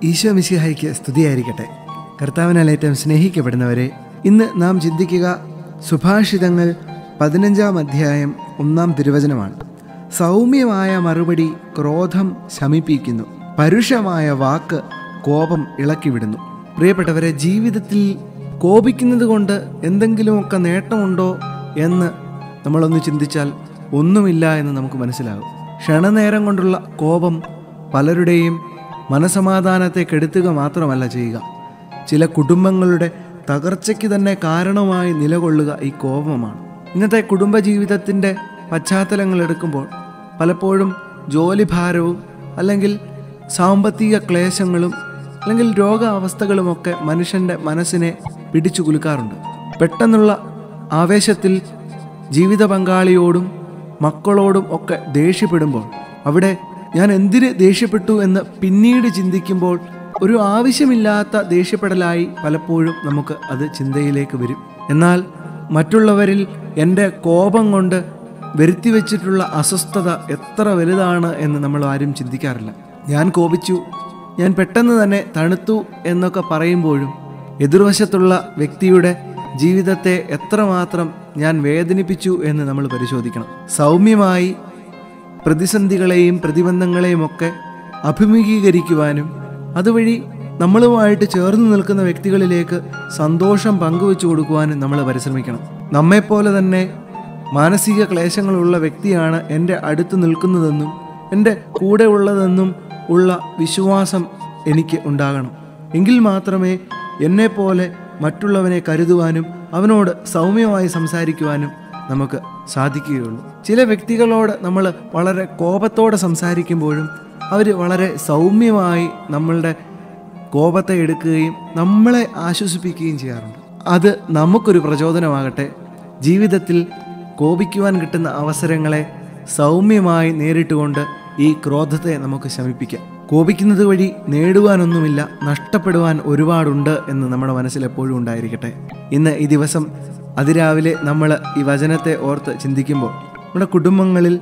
ഈശോ മിശിഹായിക്ക് സ്തുതിയായിരിക്കട്ടെ കർത്താവിനാലേറ്റം സ്നേഹിക്കപ്പെടുന്നവരെ ഇന്ന് നാം ചിന്തിക്കുക സുഭാഷിതങ്ങൾ പതിനഞ്ചാം അധ്യായം ഒന്നാം തിരുവചനമാണ് സൗമ്യമായ മറുപടി ക്രോധം ശമിപ്പിക്കുന്നു പരുഷമായ വാക്ക് കോപം ഇളക്കിവിടുന്നു പ്രിയപ്പെട്ടവരെ ജീവിതത്തിൽ കോപിക്കുന്നത് കൊണ്ട് എന്തെങ്കിലുമൊക്കെ നേട്ടമുണ്ടോ എന്ന് നമ്മളൊന്ന് ചിന്തിച്ചാൽ ഒന്നുമില്ല എന്ന് നമുക്ക് മനസ്സിലാകും ക്ഷണനേരം കൊണ്ടുള്ള കോപം പലരുടെയും മനസമാധാനത്തെ കെടുത്തുക മാത്രമല്ല ചെയ്യുക ചില കുടുംബങ്ങളുടെ തകർച്ചയ്ക്ക് തന്നെ കാരണമായി നിലകൊള്ളുക ഈ കോപമാണ് ഇന്നത്തെ കുടുംബജീവിതത്തിൻ്റെ പശ്ചാത്തലങ്ങൾ എടുക്കുമ്പോൾ പലപ്പോഴും ജോലിഭാരവും അല്ലെങ്കിൽ സാമ്പത്തിക ക്ലേശങ്ങളും അല്ലെങ്കിൽ രോഗാവസ്ഥകളുമൊക്കെ മനുഷ്യൻ്റെ മനസ്സിനെ പിടിച്ചു കുലുക്കാറുണ്ട് പെട്ടെന്നുള്ള ആവേശത്തിൽ ജീവിത പങ്കാളിയോടും മക്കളോടും ഒക്കെ ദേഷ്യപ്പെടുമ്പോൾ അവിടെ ഞാൻ എന്തിന് ദേഷ്യപ്പെട്ടു എന്ന് പിന്നീട് ചിന്തിക്കുമ്പോൾ ഒരു ആവശ്യമില്ലാത്ത ദേഷ്യപ്പെടലായി പലപ്പോഴും നമുക്ക് അത് ചിന്തയിലേക്ക് വരും എന്നാൽ മറ്റുള്ളവരിൽ എൻ്റെ കോപം കൊണ്ട് വരുത്തി വെച്ചിട്ടുള്ള അസ്വസ്ഥത എത്ര വലുതാണ് എന്ന് നമ്മൾ ആരും ചിന്തിക്കാറില്ല ഞാൻ കോപിച്ചു ഞാൻ പെട്ടെന്ന് തന്നെ തണുത്തു എന്നൊക്കെ പറയുമ്പോഴും എതിർവശത്തുള്ള വ്യക്തിയുടെ ജീവിതത്തെ എത്രമാത്രം ഞാൻ വേദനിപ്പിച്ചു എന്ന് നമ്മൾ പരിശോധിക്കണം സൗമ്യമായി പ്രതിസന്ധികളെയും പ്രതിബന്ധങ്ങളെയും ഒക്കെ അഭിമുഖീകരിക്കുവാനും അതുവഴി നമ്മളുമായിട്ട് ചേർന്ന് നിൽക്കുന്ന വ്യക്തികളിലേക്ക് സന്തോഷം പങ്കുവെച്ചു കൊടുക്കുവാനും നമ്മൾ പരിശ്രമിക്കണം നമ്മെപ്പോലെ തന്നെ മാനസിക ക്ലേശങ്ങളുള്ള വ്യക്തിയാണ് എൻ്റെ അടുത്ത് നിൽക്കുന്നതെന്നും എൻ്റെ കൂടെ ഉള്ളതെന്നും ഉള്ള വിശ്വാസം എനിക്ക് ഉണ്ടാകണം എങ്കിൽ മാത്രമേ എന്നെപ്പോലെ മറ്റുള്ളവനെ കരുതുവാനും അവനോട് സൗമ്യമായി സംസാരിക്കുവാനും നമുക്ക് സാധിക്കുകയുള്ളൂ ചില വ്യക്തികളോട് നമ്മൾ വളരെ കോപത്തോടെ സംസാരിക്കുമ്പോഴും അവർ വളരെ സൗമ്യമായി നമ്മളുടെ കോപത്തെ എടുക്കുകയും നമ്മളെ ആശ്വസിപ്പിക്കുകയും ചെയ്യാറുണ്ട് അത് നമുക്കൊരു പ്രചോദനമാകട്ടെ ജീവിതത്തിൽ കോപിക്കുവാൻ കിട്ടുന്ന അവസരങ്ങളെ സൗമ്യമായി നേരിട്ടുകൊണ്ട് ഈ ക്രോധത്തെ നമുക്ക് ശമിപ്പിക്കാം കോപിക്കുന്നത് വഴി നേടുവാനൊന്നുമില്ല നഷ്ടപ്പെടുവാൻ ഒരുപാടുണ്ട് എന്ന് നമ്മുടെ മനസ്സിൽ എപ്പോഴും ഉണ്ടായിരിക്കട്ടെ ഇന്ന് ഈ ദിവസം അതിരാവിലെ നമ്മൾ ഈ വചനത്തെ ഓർത്ത് ചിന്തിക്കുമ്പോൾ നമ്മുടെ കുടുംബങ്ങളിൽ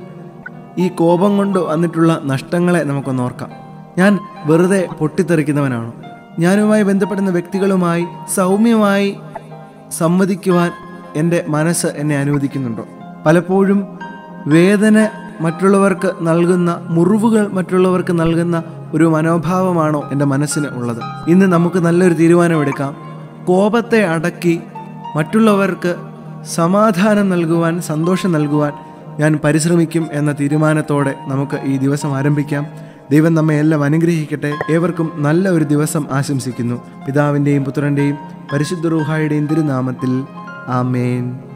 ഈ കോപം കൊണ്ട് വന്നിട്ടുള്ള നഷ്ടങ്ങളെ നമുക്കൊന്ന് ഓർക്കാം ഞാൻ വെറുതെ പൊട്ടിത്തെറിക്കുന്നവനാണോ ഞാനുമായി ബന്ധപ്പെടുന്ന വ്യക്തികളുമായി സൗമ്യമായി സംവദിക്കുവാൻ എൻ്റെ മനസ്സ് എന്നെ അനുവദിക്കുന്നുണ്ടോ പലപ്പോഴും വേദന മറ്റുള്ളവർക്ക് നൽകുന്ന മുറിവുകൾ മറ്റുള്ളവർക്ക് നൽകുന്ന ഒരു മനോഭാവമാണോ എൻ്റെ മനസ്സിന് ഉള്ളത് ഇന്ന് നമുക്ക് നല്ലൊരു തീരുമാനമെടുക്കാം കോപത്തെ അടക്കി മറ്റുള്ളവർക്ക് സമാധാനം നൽകുവാൻ സന്തോഷം നൽകുവാൻ ഞാൻ പരിശ്രമിക്കും എന്ന തീരുമാനത്തോടെ നമുക്ക് ഈ ദിവസം ആരംഭിക്കാം ദൈവം നമ്മെ എല്ലാം അനുഗ്രഹിക്കട്ടെ ഏവർക്കും നല്ല ഒരു ദിവസം ആശംസിക്കുന്നു പിതാവിൻ്റെയും പുത്രൻ്റെയും പരിശുദ്ധ റൂഹായുടെയും തിരുനാമത്തിൽ ആമേൻ